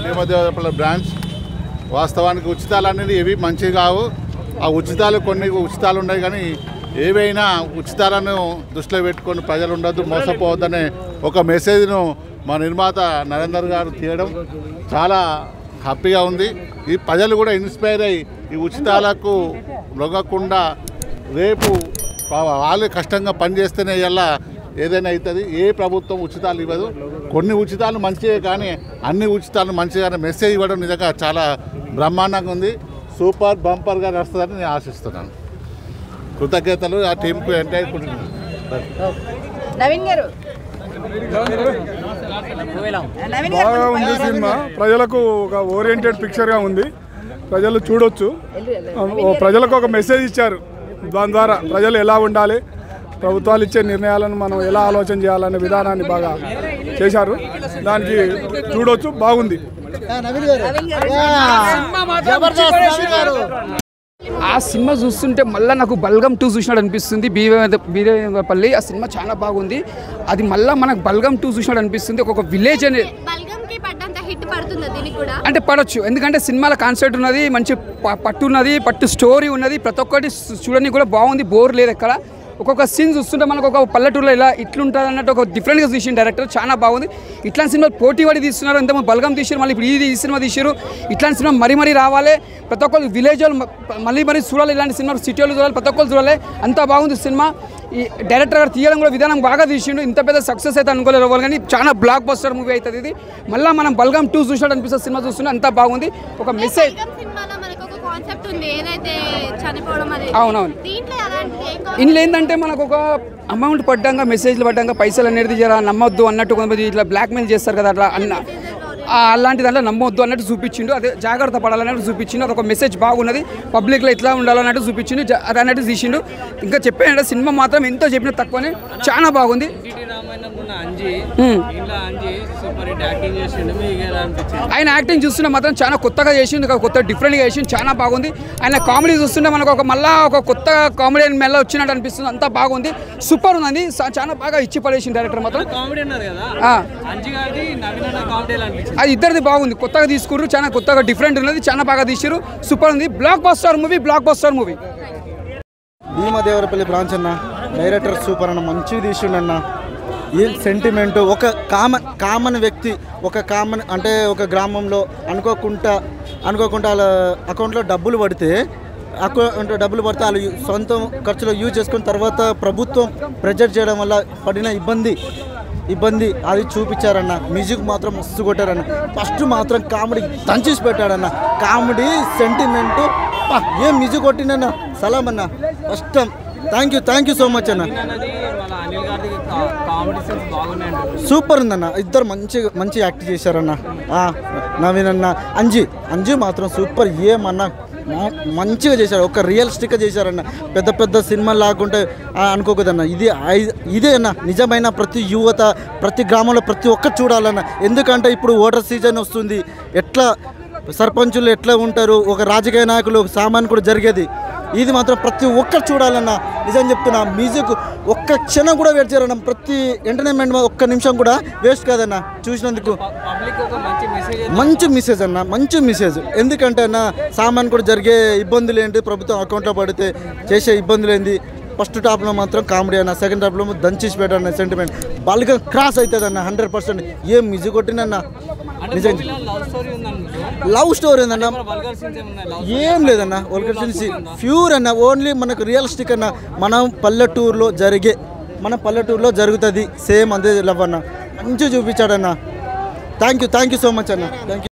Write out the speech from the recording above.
భీమదేవపల్లి branch వాస్తవానికి ఉచితాలు అనేది ఏవి మంచివి కావు ఆ ఉచితాలు కొన్ని ఉచితాలు ఉన్నాయి కానీ ఏవైనా ఉచితాలను దృష్టిలో పెట్టుకొని ప్రజలు ఉండొద్దు మోసపోవద్దనే ఒక మెసేజ్ను మా నిర్మాత నరేందర్ గారు తీయడం చాలా హ్యాపీగా ఉంది ఈ ప్రజలు కూడా ఇన్స్పైర్ అయ్యి ఈ ఉచితాలకు లొంగకుండా రేపు వాళ్ళే కష్టంగా పనిచేస్తేనే ఇలా ఏదైనా అవుతుంది ఏ ప్రభుత్వం ఉచితాలు ఇవ్వదు కొన్ని ఉచితాలు మంచివే కానీ అన్ని ఉచితాలు మంచిగానే మెసేజ్ ఇవ్వడం నిజంగా చాలా బ్రహ్మాండంగా ఉంది సూపర్ బంపర్గా నడుస్తుందని నేను ఆశిస్తున్నాను కృతజ్ఞతలు ఆ టీంకు అంటే నవీన్ గారు నవీన్ గారు బాగా ఉంది సినిమా ప్రజలకు ఒక ఓరియంటెడ్ పిక్చర్గా ఉంది ప్రజలు చూడొచ్చు ఓ ప్రజలకు ఒక మెసేజ్ ఇచ్చారు దాని ద్వారా ప్రజలు ఎలా ఉండాలి ప్రభుత్వాలు ఇచ్చే నిర్ణయాలను మనం ఎలా ఆలోచన చేయాలనే విధానాన్ని బాగా చేశారు దానికి చూడొచ్చు బాగుంది ఆ సినిమా చూస్తుంటే మళ్ళీ నాకు బల్గం టూ చూసినట్టు అనిపిస్తుంది బీరేపల్లి ఆ సినిమా చాలా బాగుంది అది మళ్ళీ మనకు బల్గం టూ చూసినట్టు అనిపిస్తుంది ఒక్కొక్క విలేజ్ అనే బల్గం కి పడ్డంత హిట్ పడుతుందా దీనికి కూడా అంటే పడవచ్చు ఎందుకంటే సినిమాల కాన్సెప్ట్ ఉన్నది మంచి ప- పట్టు ఉన్నది పట్టు స్టోరీ ఉన్నది ప్రతి ఒక్కటి చూడడానికి కూడా బాగుంది బోర్ లేదు ఎక్కడ ఒక్కొక్క సీన్ చూస్తుంటే మనకు ఒక పల్లెటూరులో ఇలా ఇట్లుంటుంది అన్నట్టు ఒక డిఫరెంట్గా తీసిన డైరెక్టర్ చాలా బాగుంది ఇట్లాంటి సినిమాలు పోటీ పడి తీస్తున్నారు ఇంత బలగం తీసారు మళ్ళీ ఇప్పుడు ఇది ఈ సినిమా తీసారు ఇట్లాంటి సినిమా మరీ మరీ రావాలి ప్రతి ఒక్కరు విలేజ్ వాళ్ళు మ- మళ్ళీ మరీ చూడాలి ఇలాంటి సినిమాలు సిటీ వాళ్ళు చూడాలి ప్రతి ఒక్కరు చూడాలి అంత బాగుంది సినిమా ఈ డైరెక్టర్ గారు తీయడం కూడా విధానం బాగా తీసిండు ఇంత పెద్ద సక్సెస్ అయితే అనుకోలేదు వాళ్ళు కానీ చాలా బ్లాక్ బస్టర్ మూవీ అవుతుంది ఇది మళ్ళీ మనం బల్గం టూ చూసినట్టు అనిపిస్తుంది సినిమా చూస్తుంటే అంత బాగుంది ఒక మెసేజ్ బల్గం సినిమాలో మనకు ఒక కాన్సెప్ట్ ఉంది ఏదైతే చనిపోవడం అనేది అవునవును. దీంట్లో అలాంటిది ఏం కాన్సెప్ట్ ఇందులో ఏంటంటే మనకు ఒక అమౌంట్ పడ్డాక మెసేజ్లు పడ్డాక పైసలు అనేది జర నమ్మొద్దు అన్నట్టు కొంతమంది ఇట్లా బ్లాక్మెయిల్ చేస్తారు కదా అట్లా అన్న ఆ, అలాంటి దాంట్లో నమ్మొద్దు అన్నట్టు చూపించిండు అదే జాగ్రత్త పడాలన్నట్టు చూపించిండు అదొక మెసేజ్ బాగున్నది పబ్లిక్లో ఎట్లా ఉండాలన్నట్టు చూపించిండు జా- అది అన్నట్టు తీసిండు ఇంకా చెప్పాను సినిమా మాత్రం ఎంతో చెప్పిన తక్కువనే చాలా బాగుంది ఎన్టీటీ రామాయణం ఉన్న అంజీ ఉమ్. ఇంట్లో అంజీ సూపర్ హిట్ యాక్టింగ్ చేసిండు మీకు ఎలా అనిపించింది ఆయన యాక్టింగ్ చూస్తుంటే మాత్రం చాలా కొత్తగా చేసిండు ఒక కొత్త డిఫరెంట్గా చేసిండు చాలా బాగుంది ఆయన కామెడీ చూస్తుంటే మనకు ఒక మళ్ళా ఒక కొత్త కామెడీ మెల్ల వచ్చినట్టు అనిపిస్తుంది అంతా బాగుంది సూపర్ ఉంది సా- చాలా బాగా ఇచ్చి పడేసింది డైరెక్టర్ మాత్రం కామెడీ అన్నారు కదా ఆ. అంజీ గారిది నవీన్ అన్న కామెడీ ఎలా అనిపించింది అది ఇద్దరిది బాగుంది కొత్తగా తీసుకుర్రు చాలా కొత్తగా డిఫరెంట్ ఉన్నది చాలా బాగా తీసిరు సూపర్ ఉంది blockbuster movie blockbuster movie Bhimadevarapalli branch అన్న డైరెక్టర్ సూపర్ అన్న మంచిగా తీసిండన్న ఏం సెంటిమెంట్ ఒక కామన్ కామన్ వ్యక్తి ఒక కామన్ అంటే ఒక గ్రామంలో అనుకోకుండా అనుకోకుండా వాళ్ళ అకౌంట్లో డబ్బులు పడితే అకౌంట్ డబ్బులు పడితే వాళ్ళు సొంత ఖర్చులో యూజ్ చేసుకున్న తర్వాత ప్రభుత్వం ప్రెజర్ చేయడం వల్ల పడిన ఇబ్బంది ఇబ్బంది అది చూపించారన్న మ్యూజిక్ మాత్రం మస్తు కొట్టారన్న ఫస్ట్ మాత్రం కామెడీ దంచేసి పెట్టాడన్న కామెడీ సెంటిమెంట్ ఏం మ్యూజిక్ కొట్టిండన్న సలాం అన్న first thank you thank you so much అన్న అన్నది మన అనిల్ గారిది కామెడీ సెన్స్ బాగున్నాయి అంటారు సూపర్ ఉందన్న ఇద్దరు మంచి మంచి యాక్ట్ చేశారన్న ఆ, నవీన్ అన్న అంజీ అంజీ మాత్రం సూపర్ ఏమన్నా మా- మంచిగా చేశారు ఒక రియలిస్టిక్గా చేశారన్న పెద్ద పెద్ద సినిమాలు లాకుంటే ఆ, అనుకోకూడదన్న ఇది ఐ- ఇదే అన్న నిజమైన ప్రతి యువత ప్రతి గ్రామంలో ప్రతి ఒక్కరు చూడాలన్న ఎందుకంటే ఇప్పుడు ఓటర్ సీజన్ వస్తుంది ఎట్లా సర్పంచులు ఎట్లా ఉంటారు ఒక రాజకీయ నాయకులు ఒక సామాన్యుడు జరిగేది ఇది మాత్రం ప్రతి ఒక్కరు చూడాలన్న నిజం చెప్తున్నా మ్యూజిక్ ఒక్క క్షణం కూడా వేస్ట్ చేయాలన్న ప్రతి ఎంటర్టైన్మెంట్ ఒక్క నిమిషం కూడా వేస్ట్ కాదన్న చూసినందుకు పబ్లిక్ ఒక మంచి మెసేజ్ మంచి మెసేజ్ అన్న మంచి మెసేజ్ ఎందుకంటే అన్న సామాన్ కూడా జరిగే ఇబ్బందులు ఏంటి ప్రభుత్వం అకౌంట్లో పడితే చేసే ఇబ్బందులు ఏంది ఫస్ట్ టాప్లో మాత్రం కామెడీ అన్న సెకండ్ టాప్లో దంచేసి పెట్టాను సెంటిమెంట్ బల్గా క్రాస్ అవుతుంది అన్న హండ్రెడ్ పర్సెంట్ ఏం మ్యూజిక్ కొట్టినన్న నిజం లవ్ స్టోరీ ఉందన్న లవ్ స్టోరీ ఉందన్న వల్గర్ సీన్స్ ఏమున్నాయి లవ్ ఏం లేదన్న వల్కర్సీ ప్యూర్ అన్న ఓన్లీ మనకు రియలిస్టిక్ అన్న మనం పల్లెటూరులో జరిగే మన పల్లెటూరులో జరుగుతుంది సేమ్ అదే లవ్ అన్న మంచిగా చూపించాడన్న thank you thank you so much అన్న థ్యాంక్ యూ